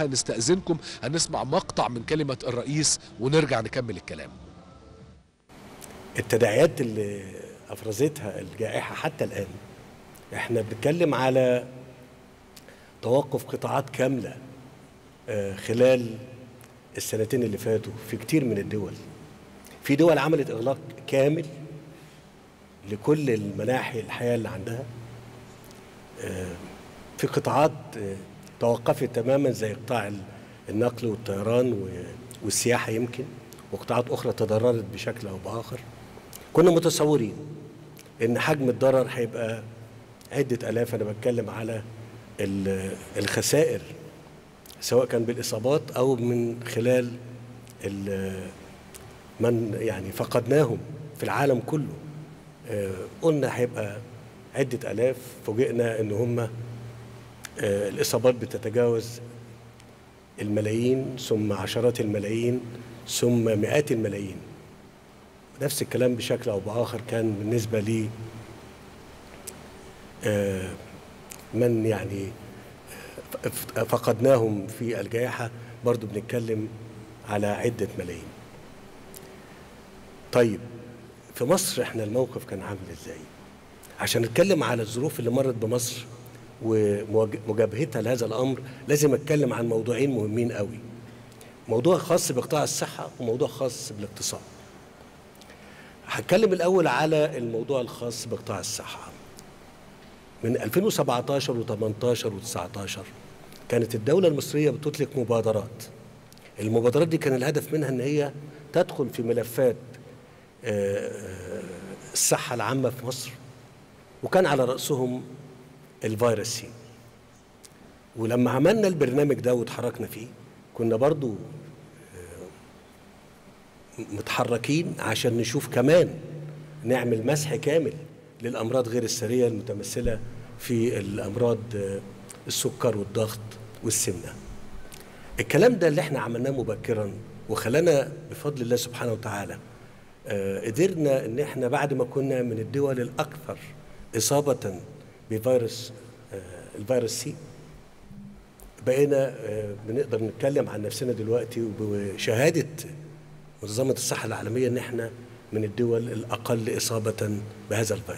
هنستأذنكم هنسمع مقطع من كلمة الرئيس ونرجع نكمل الكلام التداعيات اللي افرزتها الجائحه حتى الان احنا بنتكلم على توقف قطاعات كامله آه، خلال السنتين اللي فاتوا في كتير من الدول في دول عملت اغلاق كامل لكل المناحي الحياه اللي عندها آه، في قطاعات آه، توقفت تماما زي قطاع ال- النقل والطيران و- والسياحه يمكن وقطاعات اخرى تضررت بشكل او باخر كنا متصورين ان حجم الضرر هيبقى عده الاف انا بتكلم على ال- الخسائر سواء كان بالاصابات او من خلال ال- من يعني فقدناهم في العالم كله آه، قلنا هيبقى عده الاف فوجئنا ان هم آه، الاصابات بتتجاوز الملايين ثم عشرات الملايين ثم مئات الملايين نفس الكلام بشكل او باخر كان بالنسبه لي آه، من يعني آه، ف- فقدناهم في الجائحه برضو بنتكلم على عده ملايين طيب في مصر احنا الموقف كان عامل ازاي عشان نتكلم على الظروف اللي مرت بمصر ومجابهتها لهذا الامر لازم اتكلم عن موضوعين مهمين قوي موضوع خاص بقطاع الصحه وموضوع خاص بالاقتصاد هتكلم الاول على الموضوع الخاص بقطاع الصحه من 2017 و18 و19 كانت الدوله المصريه بتطلق مبادرات المبادرات دي كان الهدف منها ان هي تدخل في ملفات آه، آه، الصحه العامه في مصر وكان على راسهم الفيروس سي ولما عملنا البرنامج ده واتحركنا فيه كنا برضو آه، متحركين عشان نشوف كمان نعمل مسح كامل للامراض غير السريه المتمثله في الامراض آه، السكر والضغط والسمنه الكلام ده اللي احنا عملناه مبكرا وخلانا بفضل الله سبحانه وتعالى آه، قدرنا ان احنا بعد ما كنا من الدول الاكثر اصابه بفيروس آه، الفيروس سي بقينا آه، بنقدر نتكلم عن نفسنا دلوقتي وبشهاده منظمه الصحه العالميه ان احنا من الدول الاقل اصابه بهذا الفيروس